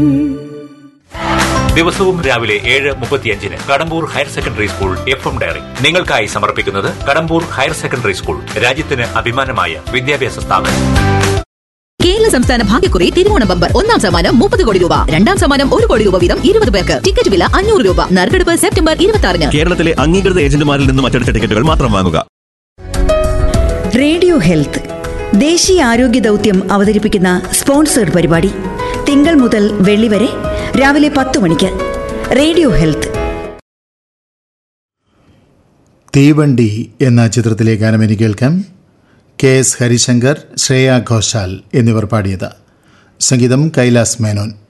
ദിവസവും രാവിലെ ഏഴ് മുപ്പത്തിയഞ്ചിന് Kadambur higher secondary school F M diary നിങ്ങൾക്കായി സമർപ്പിക്കുന്നത് കടമ്പൂർ ഹയർ സെക്കൻഡറി സ്കൂൾ രാജ്യത്തിന് അഭിമാനമായ വിദ്യാഭ്യാസ സ്ഥാപനം കേരള സംസ്ഥാന ഭാഗ്യക്കുറി തിരുവോണം ബമ്പർ ഒന്നാം സമ്മാനം മുപ്പത് കോടി രൂപ രണ്ടാം സമ്മാനം ഒരു കോടി രൂപ വീതം ഇരുപത് പേർക്ക് ടിക്കറ്റ് വില അഞ്ഞൂറ് രൂപ നറുക്കെടുപ്പ് സെപ്റ്റംബർ ഇരുപത്തി ആറിന് കേരളത്തിലെ അംഗീകൃത ഏജന്റുമാരിൽ നിന്നും അച്ചടിച്ച ടിക്കറ്റുകൾ മാത്രം വാങ്ങുക റേഡിയോ ഹെൽത്ത് ദേശീയ ആരോഗ്യ ദൗത്യം അവതരിപ്പിക്കുന്ന സ്പോൺസേഡ് പരിപാടി തിങ്കൾ മുതൽ വെള്ളി വരെ രാവിലെ പത്ത് മണിക്ക് റേഡിയോ ഹെൽത്ത് തീവണ്ടി എന്ന ചിത്രത്തിലെ ഗാനം എനിക്ക് കേൾക്കാം കെ എസ് ഹരിശങ്കർ ശ്രേയ ഘോഷാൽ എന്നിവർ പാടിയത് സംഗീതം കൈലാസ് മേനോൻ